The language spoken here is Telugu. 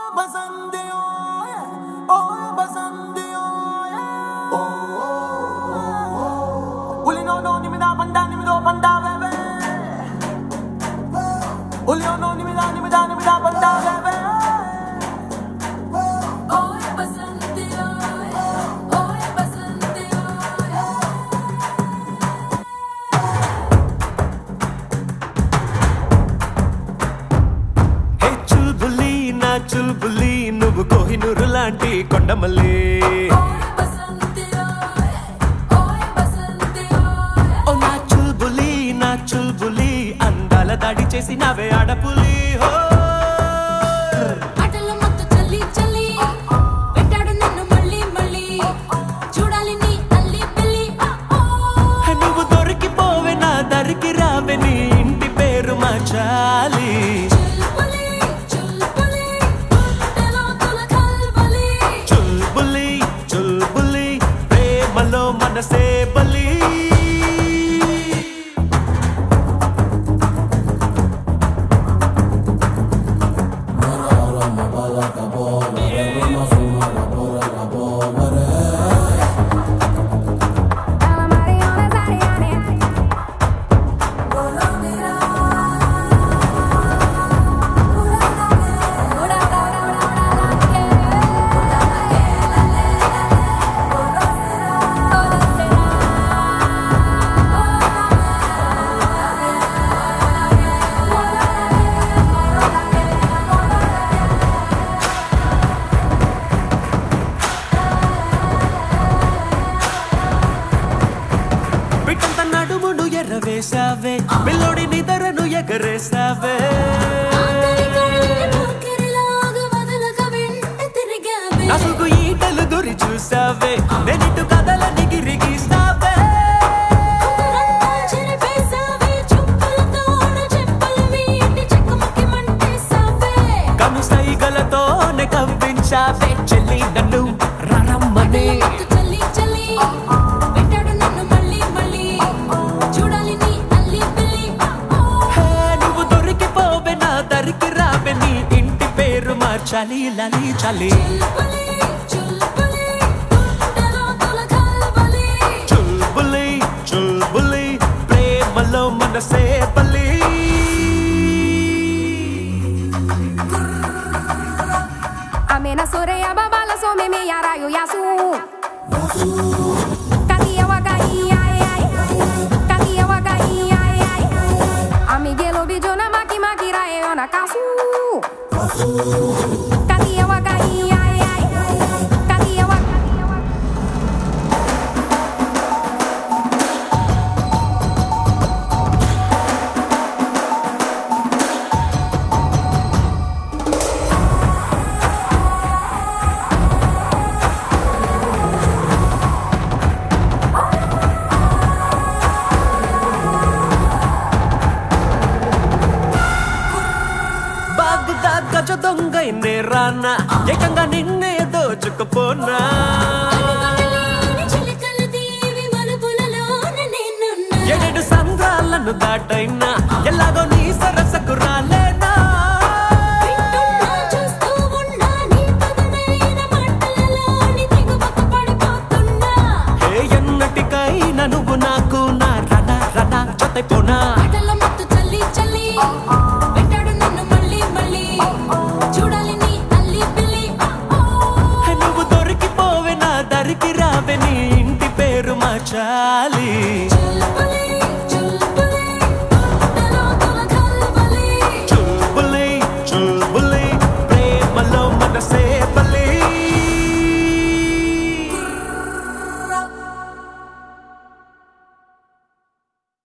బసంతి ఓయ్ ఓ బసంతి ఓయ్ ఓ ఉలి నో నో నిమిదా పండా నిమిదో పండా బేబే ఉలి నో నో నిమిదా నిమిదా నిమిదా పండా బేబే Oy basante oy, oy basante oy. Hey చుల్బులి నా చుల్బులి నువ్వు కోహినూరు లాంటి కొండమల్లి Oy basante oy, oy basante oy. ఓ నా చుల్బులి నా చుల్బులి అందాల దాడి చేసి నావే ఆడపులి హో ఆటల మత్తు చల్లి చల్లి పెట్టాడు నన్ను మళ్ళీ మళ్ళీ చూడాలి నీ అల్లి పిల్లి ఆ ఓ హే, నువ్వు దొరికిపోవే నా దరికి రావే నీ ఇంటి పేరు మార్చాలి చుల్పులి చుల్పులి గుండెలో తుల కల్బలి చుల్బులి చుల్బులి ప్రేమలో మనసే బలి Alla Mariana Zariane. బిడ్డంత నడుమును ఎర్రవేశావే పిల్లోడి నిదరను ఎగరేశావే నసుగు ఈటలు గురి చూసావే నేనిటు కదల నిగిరి గీస్తావే కను సైగలతోనే కవ్వించావే చెల్లి నన్ను రరమ్మని హే, నువ్వు దొరికిపోవే నా దరికి రావే నీ ఇంటి పేరు మార్చాలి లలి చలి చుల్బులి చుల్బులి ప్రేమలో మనసే బలి Amena soreya babala so me me yara yo yasu. Katia waka ai ai. Katia waka ai ai. Amigelo bijona maki maki rae ona kasu. Katia waka ai ai. Katia waka బాగుదా గజ దొంగైనే రానా ఏకంగా నిన్నే దోచుకుపోనా ఏడేడు సంద్రాలను దాటైనా ఎలాగో నీ సరసకు రాలేనా ఏ ఎన్నటికైనా నువ్వు నాకు నా రణ రణ జతైపోనా ఆటల మత్తు చల్లి చల్లి పెట్టాడు నన్ను మళ్ళీ మళ్ళీ చూడాలి నీ అల్లి పిల్లి ఆ ఓ హే, నువ్వు దొరికిపోవే నా దరికి రావే నీ ఇంటి పేరు మార్చాలి చుల్పులి